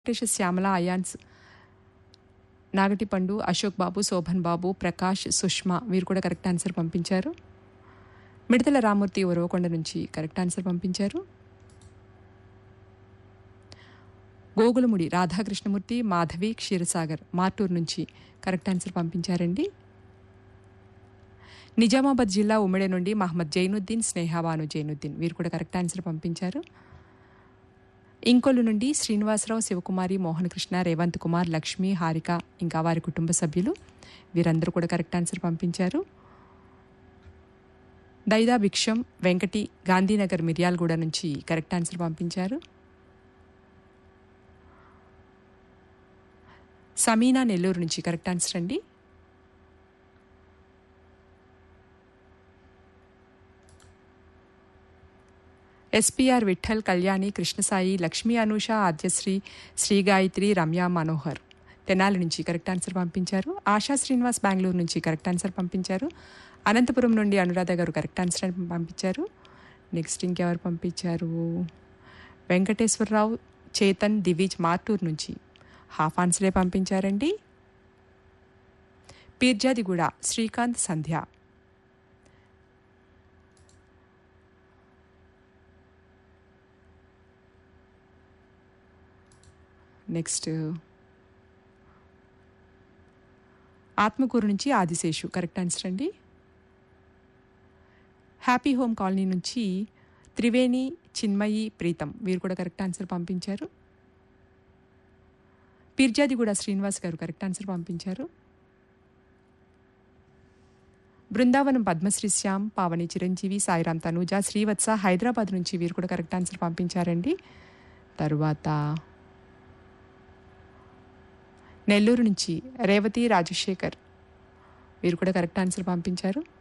వెంకటేష్ శ్యామల అయాన్స్ నాగటిపండు అశోక్ బాబు శోభన్ బాబు ప్రకాష్ సుష్మా వీరు కూడా కరెక్ట్ ఆన్సర్ పంపించారు మిడతల రామూర్తి ఉరవకొండ నుంచి కరెక్ట్ ఆన్సర్ పంపించారు గోగులముడి రాధాకృష్ణమూర్తి మాధవి క్షీరసాగర్ మార్టూర్ నుంచి కరెక్ట్ ఆన్సర్ పంపించారండి నిజామాబాద్ జిల్లా ఉమ్మడి నుండి మహమ్మద్ జైనుద్దీన్ స్నేహాబాను జైనుద్దీన్ వీరు కూడా కరెక్ట్ ఆన్సర్ పంపించారు ఇంకొల్లు నుండి శ్రీనివాసరావు శివకుమారి మోహన్ కృష్ణ రేవంత్ కుమార్ లక్ష్మి హారిక ఇంకా వారి కుటుంబ సభ్యులు వీరందరూ కూడా కరెక్ట్ ఆన్సర్ పంపించారు దైదా భిక్షం వెంకటి గాంధీనగర్ మిర్యాలగూడ నుంచి కరెక్ట్ ఆన్సర్ పంపించారు సమీనా నెల్లూరు నుంచి కరెక్ట్ ఆన్సర్ అండి ఎస్పీఆర్ విఠల్ కళ్యాణి కృష్ణసాయి లక్ష్మీ అనూష ఆద్యశ్రీ శ్రీ గాయత్రి రమ్య మనోహర్ తెనాలి నుంచి కరెక్ట్ ఆన్సర్ పంపించారు ఆశా శ్రీనివాస్ బెంగళూరు నుంచి కరెక్ట్ ఆన్సర్ పంపించారు అనంతపురం నుండి అనురాధ గారు కరెక్ట్ ఆన్సర్ పంపించారు నెక్స్ట్ ఇంకెవరు పంపించారు వెంకటేశ్వరరావు చేతన్ దివిజ్ మార్టూర్ నుంచి హాఫ్ ఆన్సరే పంపించారండి పీర్జాదిగూడ శ్రీకాంత్ సంధ్య నెక్స్ట్ ఆత్మకూరు నుంచి ఆదిశేషు కరెక్ట్ ఆన్సర్ అండి హ్యాపీ హోమ్ కాలనీ నుంచి త్రివేణి చిన్మయి ప్రీతం వీరు కూడా కరెక్ట్ ఆన్సర్ పంపించారు పిర్జాదిగూడ శ్రీనివాస్ గారు కరెక్ట్ ఆన్సర్ పంపించారు బృందావనం పద్మశ్రీ శ్యామ్ పావని చిరంజీవి సాయిరామ్ తనూజ శ్రీవత్స హైదరాబాద్ నుంచి వీరు కూడా కరెక్ట్ ఆన్సర్ పంపించారండి తరువాత నెల్లూరు నుంచి రేవతి రాజశేఖర్ వీరు కూడా కరెక్ట్ ఆన్సర్ పంపించారు